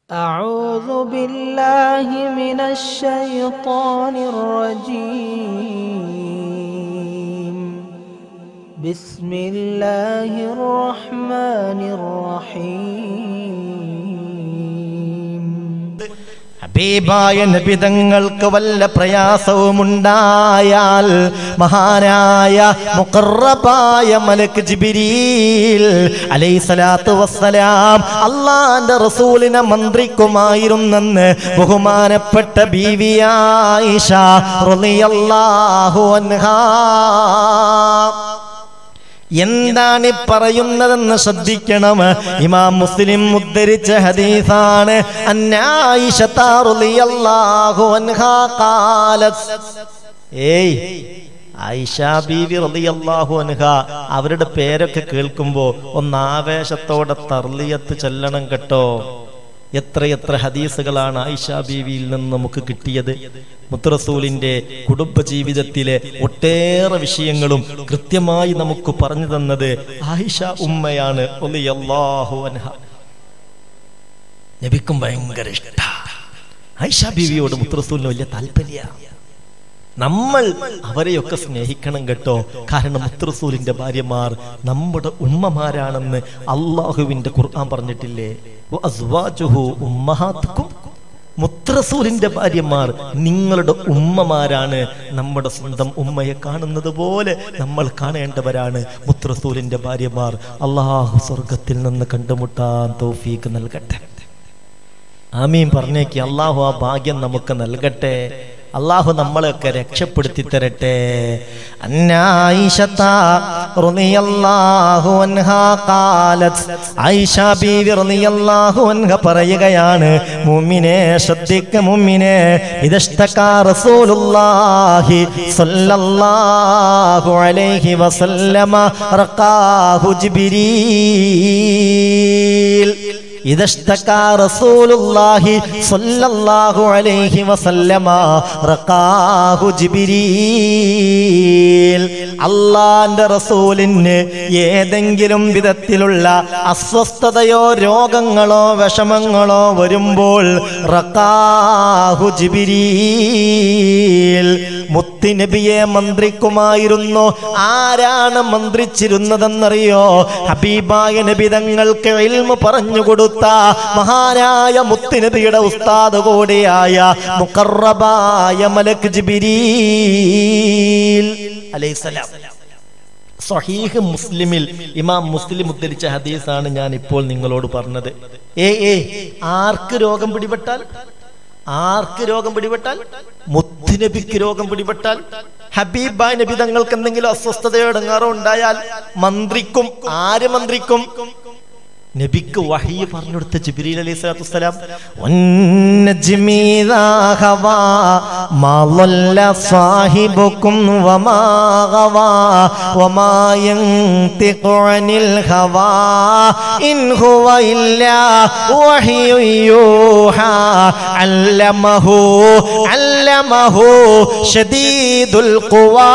أعوذ بالله من الشيطان الرجيم بسم الله الرحمن الرحيم ഹബീബായ നബിതങ്ങൾക്ക് വല്ല പ്രയാസവുമുണ്ടായാൽ മഹാനായ മുഖറബായ മലക്ക് ജിബിരീൽ അലൈസലാത്തു വസ്സലാം അള്ളാന്റെ റസൂലിനെ മന്ത്രിക്കുമായിരുന്നെന്ന് ബഹുമാനപ്പെട്ട ബീവിയായിഷ റളിയല്ലാഹു അൻഹാ എന്താണ് ഈ പറയുന്നതെന്ന് ശ്രദ്ധിക്കണം ഇമാം മുസ്ലിം ഉദ്ധരിച്ച ഹദീസാണ് അന്നായിഷത്താ റളിയല്ലാഹു അൻഹാ ഖാലത് ഏയ് ആയിഷ ബീവി റളിയല്ലാഹു അൻഹ അവരുടെ പേരൊക്കെ കേൾക്കുമ്പോൾ ഒന്ന് ആവേശത്തോടെ തർലിയത്ത് ചെല്ലണം കേട്ടോ എത്രയെത്ര ഹദീസുകളാണ് ആയിഷ ബീവിയിൽ നിന്ന് നമുക്ക് കിട്ടിയത് മുത്തറസൂലിന്റെ കുടുംബജീവിതത്തിലെ ഒട്ടേറെ വിഷയങ്ങളും കൃത്യമായി നമുക്ക് പറഞ്ഞു തന്നത് ആയിഷ ഉമ്മയാണ് റളിയല്ലാഹു അൻഹ നബിക്കും ഭയങ്കര ഇഷ്ട ആയിഷ ബീവിയോട് മുത്തറസൂലിന് വലിയ താല്പര്യ നമ്മൾ അവരെയൊക്കെ സ്നേഹിക്കണം കേട്ടോ കാരണം മുത്തറസൂലിന്റെ ഭാര്യമാർ നമ്മുടെ ഉമ്മമാരാണെന്ന് അള്ളാഹുവിന്റെ ഖുർആൻ പറഞ്ഞിട്ടില്ലേ വഅസ്വാജുഹു ഉമ്മഹാത്തുക്കും മുത്രസൂലിന്റെ ഭാര്യമാർ നിങ്ങളുടെ ഉമ്മമാരാണ് നമ്മുടെ സ്വന്തം ഉമ്മയെ കാണുന്നത് പോലെ നമ്മൾ കാണേണ്ടവരാണ് മുത്രസൂലിന്റെ ഭാര്യമാർ അള്ളാഹു സ്വർഗത്തിൽ നിന്ന് കണ്ടുമുട്ടാൻ തൗഫീക്ക് നൽകട്ടെ ആമീൻ പറഞ്ഞേക്ക് അള്ളാഹു ആ ഭാഗ്യം നമുക്ക് നൽകട്ടെ അള്ളാഹു നമ്മളെയൊക്കെ രക്ഷപ്പെടുത്തി തരട്ടെ അന്നായിഷത്ത റളിയല്ലാഹു അൻഹാ ഖാലത് ആയിഷ ബീവി റളിയല്ലാഹു അൻഹ പറയുകയാണ് മുഅ്മിനെ ശ്രദ്ധിക്ക മുഅ്മിനെ ഇദഷ്തക റസൂലുള്ളാഹി സ്വല്ലല്ലാഹു അലൈഹി വസല്ലമ റഖാഹു ജിബ്രീൽ إذا اشتكى رسول الله صلى الله عليه وسلم رقاه جبريل അള്ളാന്റെ റസൂലിന് ഏതെങ്കിലും വിധത്തിലുള്ള അസ്വസ്ഥതയോ രോഗങ്ങളോ വിഷമങ്ങളോ വരുമ്പോൾ റക്കാഹു ജിബിരീൽ മുത്തുനബിയെ മന്ത്രിക്കുമായിരുന്നു ആരാണ് മന്ത്രിച്ചിരുന്നതെന്നറിയോ ഹബീബായ നബി തങ്ങൾക്ക് ഇൽമ പറഞ്ഞു കൊടുത്ത മഹാനായ മുത്തുനബിയുടെ ഉസ്താദ് കൂടിയായ മുഖറബായ മലക് ജിബിരീൽ അലൈസലാം സഹീഹ് മുസ്ലിമിൽ ഇമാം മുസ്ലിം ഉദ്ധരിച്ച ഹദീസാണ് ഞാൻ ഇപ്പോൾ നിങ്ങളോട് പറഞ്ഞത് ഏ ഏ ആർക്ക് രോഗം പിടിപെട്ടാൽ ആർക്ക് രോഗം പിടിപെട്ടാൽ മുത്തുനബിക്ക് രോഗം പിടിപെട്ടാൽ ഹബീബായ് നബി തങ്ങൾക്ക് എന്തെങ്കിലും അസ്വസ്ഥതയോ ഇടങ്ങാറോ ഉണ്ടായാൽ മന്ത്രിക്കും ആര് മന്ത്രിക്കും നബിക്ക് വഹി പറഞ്ഞു കൊടുത്ത ജിബ്രീൽ അലൈഹി സ്വലാത്തു വസ്സലാം വന്നജ്മി ഇദാ ഹവാ മാ ളല്ല സാഹിബുക്കും വമാ ഗവാ വമാ യൻതിഖു അനിൽ ഹവാ ഇൻ ഹുവ ഇല്ലാ വഹ്യു യൂഹാ അല്ലമഹു അല്ലമഹു ഷദീദുൽ ഖുവാ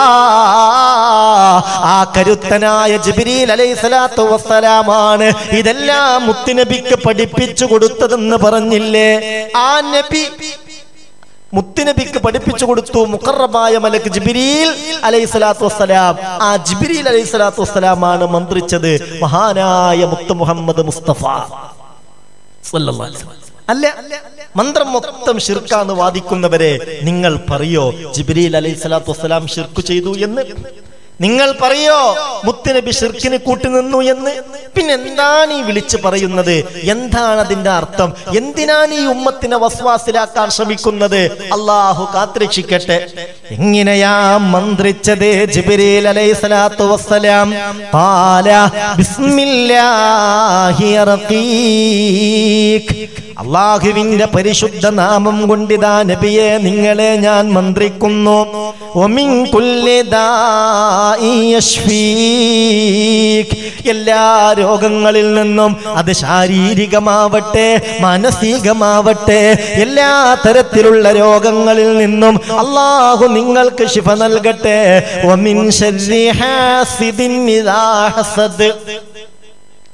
ആ കരുത്തനായ ജിബ്രീൽ അലൈഹി സ്വലാത്തു വസ്സലാമാണ് ഇതെല്ലാം മുത്തുനബിക്ക് പഠിപ്പിച്ചു കൊടുത്തതെന്ന് പറഞ്ഞില്ലേ ആ നബി മുത്തുനബിക്ക് പഠിപ്പിച്ചു കൊടുത്തു മുഖറബായ മലക്ക് ജിബിരിൽ അലൈഹി സ്വലാത്തു വസ്സലാം ആ ജിബിരിൽ അലൈഹി സ്വലാത്തു വസ്സലാമാണ് മന്ത്രിച്ചത് മഹാനായ മുത്ത് മുഹമ്മദ് മുസ്തഫ സ്വല്ലല്ലാഹു അലൈഹി വസല്ലം. അല്ല മന്ത്രം മൊത്തം ഷിർക്കാന്ന് വാദിക്കുന്നവരെ നിങ്ങൾ പറയോ ജിബിരിൽ അലൈഹി സ്വലാത്തു വസ്സലാം ഷിർക്ക് ചെയ്തു എന്ന് നിങ്ങൾ പറയോ മുത്തുനബി ഷിർക്കിന് കൂട്ടുനിന്നു എന്ന് പിന്നെ എന്താണ് ഈ വിളിച്ചു പറയുന്നത് എന്താണ് അതിന്റെ അർത്ഥം എന്തിനാണ് ഈ ഉമ്മത്തിനെ വസ്വാസിലാക്കാൻ ശ്രമിക്കുന്നത് അള്ളാഹു കാത്തിരക്ഷിക്കട്ടെ എങ്ങനെയാ മന്ത്രിച്ചത് ജിബിരിൽ അലൈഹി സ്വലാത്തു വസ്സലാം ഖാല ബിസ്മില്ലാഹി റഖീഖ് അള്ളാഹുവിന്റെ പരിശുദ്ധ നാമം കൊണ്ടിതാ നബിയെ നിങ്ങളെ ഞാൻ മന്ത്രിക്കുന്നു ഒമിൻ കുല്ലി ദാഇ യശ്ഫീക്. എല്ലാ രോഗങ്ങളിൽ നിന്നും അത് ശാരീരികമാവട്ടെ മാനസികമാവട്ടെ എല്ലാ തരത്തിലുള്ള രോഗങ്ങളിൽ നിന്നും അള്ളാഹു നിങ്ങൾക്ക് ശിഫ നൽകട്ടെ ഒമിൻ ശർരി ഹാസിദിൻ ഇദാ ഹസദ്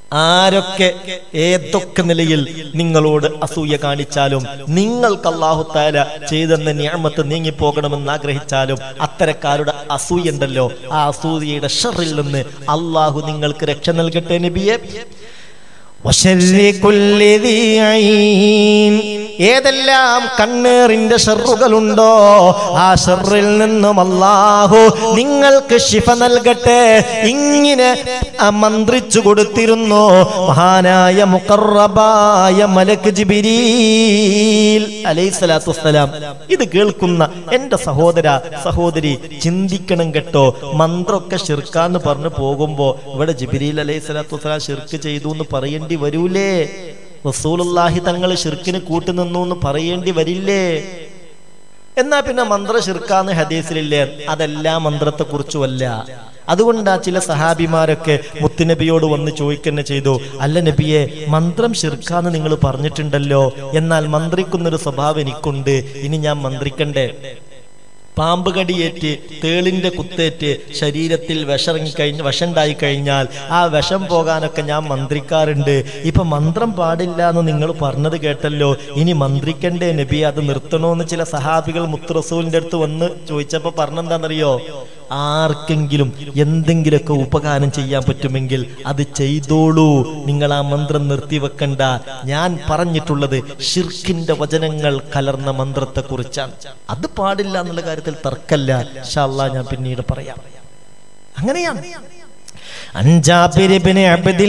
ആരൊക്കെ ഏതൊക്കെ നിലയിൽ നിങ്ങളോട് അസൂയ കാണിച്ചാലും നിങ്ങൾക്ക് അള്ളാഹു താല ചെയ്തെന്ന ഞാമത്ത് നീങ്ങിപ്പോകണമെന്ന് ആഗ്രഹിച്ചാലും അത്തരക്കാരുടെ അസൂയ ഉണ്ടല്ലോ ആ അസൂയയുടെ ഷറിൽ നിന്ന് അള്ളാഹു നിങ്ങൾക്ക് രക്ഷ നൽകട്ടെ നബിയെ വശർരി കുല്ലി ദീ ഐൻ. ഏതെല്ലാം കണ്ണേറിന്റെ ഷെറുകളുണ്ടോ ആ ഷെറിൽ നിന്നും അല്ലാഹു നിങ്ങൾക്ക് ശിഫ നൽകട്ടെ ഇങ്ങനെ ആ മന്ത്രിച്ചു കൊടുത്തിരുന്നു മഹാനായ മുഖറബായ മലക്ക് ജിബിരീൽ അലൈഹിസ്സലാത്തു വസ്സലാം ഇത് കേൾക്കുന്ന എന്റെ സഹോദര സഹോദരി ചിന്തിക്കണം കേട്ടോ മന്ത്രമൊക്കെ ഷിർക്കാന്ന് പറഞ്ഞു പോകുമ്പോ ഇവിടെ ജിബിരിൽ അലൈഹി സ്വലാത്തു വസ്സലാം ഷിർക്ക് ചെയ്തു എന്ന് പറയേണ്ടി വരൂലേ റസൂലുള്ളാഹി തങ്ങൾ ഷിർക്കിന് കൂട്ടുനിന്നു എന്ന് പറയേണ്ടി വരില്ലേ എന്നാ പിന്നെ മന്ത്ര ഷിർക്കാന്ന് ഹദീസിലില്ലേ അതെല്ലാം മന്ത്രത്തെ കുറിച്ചുമല്ല അതുകൊണ്ടാ ചില സഹാബിമാരൊക്കെ മുത്തുനബിയോട് വന്ന് ചോദിക്കന്നെ ചെയ്തു അല്ല നബിയെ മന്ത്രം ഷിർക്കാന്ന് നിങ്ങൾ പറഞ്ഞിട്ടുണ്ടല്ലോ എന്നാൽ മന്ത്രിക്കുന്നൊരു സ്വഭാവം എനിക്കുണ്ട് ഇനി ഞാൻ മന്ത്രിക്കണ്ടേ പാമ്പ് കടിയേറ്റ് തേളിന്റെ കുത്തേറ്റ് ശരീരത്തിൽ വിഷറങ്ങി കഴിഞ്ഞ് വിഷണ്ടായി കഴിഞ്ഞാൽ ആ വിഷം പോകാനൊക്കെ ഞാൻ മന്ത്രിക്കാറുണ്ട് ഇപ്പൊ മന്ത്രം പാടില്ല എന്ന് നിങ്ങൾ പറഞ്ഞത് കേട്ടല്ലോ ഇനി മന്ത്രിക്കണ്ടേ നബി അത് നിർത്തണോന്ന് ചില സഹാബികൾ മുത്തുറസൂലിന്റെ അടുത്ത് വന്ന് ചോദിച്ചപ്പോ പറഞ്ഞെന്താണെന്നറിയോ ആർക്കെങ്കിലും എന്തെങ്കിലുമൊക്കെ ഉപകാരം ചെയ്യാൻ പറ്റുമെങ്കിൽ അത് ചെയ്തോളൂ നിങ്ങൾ ആ മന്ത്രം നിർത്തിവെക്കണ്ട ഞാൻ പറഞ്ഞിട്ടുള്ളത് ഷിർക്കിന്റെ വചനങ്ങൾ കലർന്ന മന്ത്രത്തെ കുറിച്ചാണ് അത് പാടില്ല എന്നുള്ള കാര്യത്തിൽ തർക്കല്ല ഇൻഷാല്ലാ ഞാൻ പിന്നീട് പറയാം അങ്ങനെയാണ് അഞ്ചാബിരിബിന്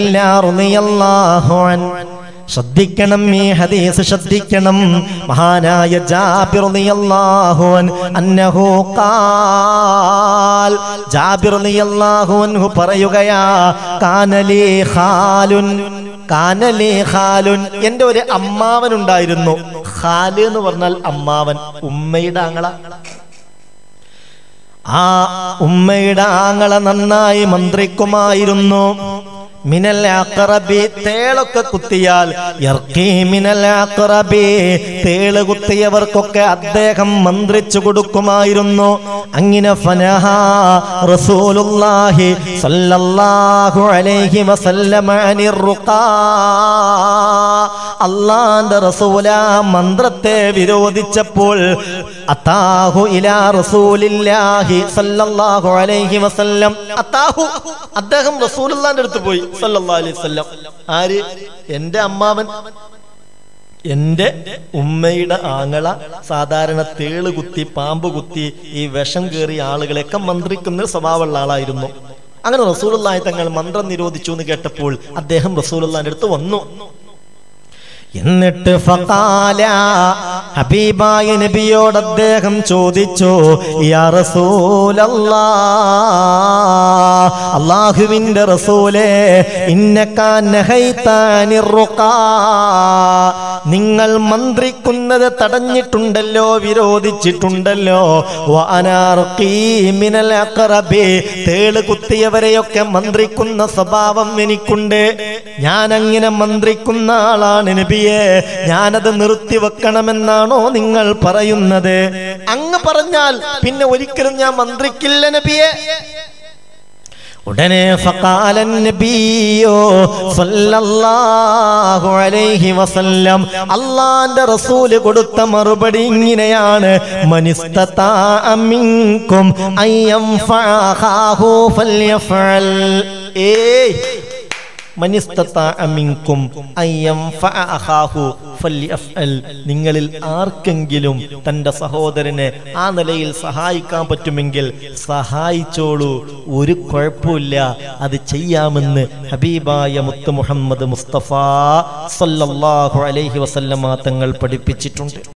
ശ്രദ്ധിക്കണം ഈ ഹദീസ് ശ്രദ്ധിക്കണം മഹാനായ ജാബിർ റളിയല്ലാഹു അൻ അന്നഹു ഖാൽ ജാബിർ റളിയല്ലാഹു അൻഹു പറയുകയാ കാനലി ഖാലുൻ കാനലി ഖാലുൻ എൻ്റെ ഒരു അമ്മാവൻ ഉണ്ടായിരുന്നു ഖാല് എന്ന് പറഞ്ഞാൽ അമ്മാവൻ ഉമ്മയുടെ ആങ്ങള ആ ഉമ്മയുടെ ആങ്ങളെ നന്നായി മന്ത്രിക്കുമായിരുന്നു മിനൽ അഖറബി തേളൊക്കെ കുത്തിയാൽ യർക്കി മിനൽ അഖറബി തേള് കുത്തിയവർക്കൊക്കെ അദ്ദേഹം മന്ത്രിച്ചു കൊടുക്കുമായിരുന്നു അങ്ങനെ ഫനഹ റസൂലുള്ളാഹി സല്ലല്ലാഹു അലൈഹി വസല്ലമ അനിർ റുഖാ അള്ളാന്റെ റസൂല മന്ത്രത്തെ വിരോധിച്ചപ്പോൾ അത്താഹു ഇലാ റസൂലില്ലാഹി സല്ലല്ലാഹു അലൈഹി വസല്ലം അത്താഹു അദ്ദേഹം റസൂലുള്ളാന്റെ അടുത്ത് പോയി സല്ലല്ലാഹു അലൈഹി വസല്ലം ആര് എന്റെ അമ്മാവൻ എന്റെ ഉമ്മയുടെ ആങ്ങള സാധാരണ തേള് കുത്തി പാമ്പ് കുത്തി ഈ വിഷം കയറിയ ആളുകളെയൊക്കെ മന്ത്രിക്കുന്ന ഒരു സ്വഭാവമുള്ള ആളായിരുന്നു അങ്ങനെ റസൂലുള്ളാഹി തങ്ങൾ മന്ത്രം നിരോധിച്ചു എന്ന് കേട്ടപ്പോൾ അദ്ദേഹം റസൂലുള്ളാന്റെ അടുത്ത് വന്നു എന്നിട്ട് ഫഖാല ഹബീബായ നബിയോട് അദ്ദേഹം ചോദിച്ചു യാ റസൂലല്ലാ അള്ളാഹുവിന്റെ റസൂലേ ഇന്നകാൻ നഹൈതാനിർ റുഖാ നിങ്ങൾ മന്ത്രിക്കുന്നത് തടഞ്ഞിട്ടുണ്ടല്ലോ വിരോധിച്ചിട്ടുണ്ടല്ലോ വഅനാർഖീ മിനൽ അഖറബി തേള് കുത്തിയവരെയൊക്കെ മന്ത്രിക്കുന്ന സ്വഭാവം എനിക്കുണ്ട് ഞാൻ അങ്ങനെ മന്ത്രിക്കുന്ന ആളാണ് നബിയെ ഞാനത് നിർത്തിവെക്കണമെന്നാണോ നിങ്ങൾ പറയുന്നത് അങ്ങ് പറഞ്ഞാൽ പിന്നെ ഒരിക്കലും ഞാൻ മന്ത്രിക്കില്ല നബിയെ ഉടനെ ഫഖാലൻ നബിയോ സല്ലല്ലാഹു അലൈഹി വസല്ലം അള്ളാന്റെ റസൂല് കൊടുത്ത മറുപടി ഇങ്ങനെയാണ് മനിസ്തതാ മിൻകും അയ്യംഫഅഹു ഫല്യഫഅൽ ഏയ് മനിസ്തതാഅ മിൻകും അയ്യംഫഅ അഖാഹു ഫല്യഫ്അൽ നിങ്ങളിൽ ആർക്കെങ്കിലും തന്റെ സഹോദരനെ ആ നിലയിൽ സഹായിക്കാൻ പറ്റുമെങ്കിൽ സഹായിച്ചോളൂ ഒരു കുഴപ്പമില്ല അത് ചെയ്യാമെന്ന് ഹബീബായ മുത്ത് മുഹമ്മദ് മുസ്തഫ സല്ലല്ലാഹു അലൈഹി വസല്ലമ തങ്ങൾ പഠിപ്പിച്ചിട്ടുണ്ട്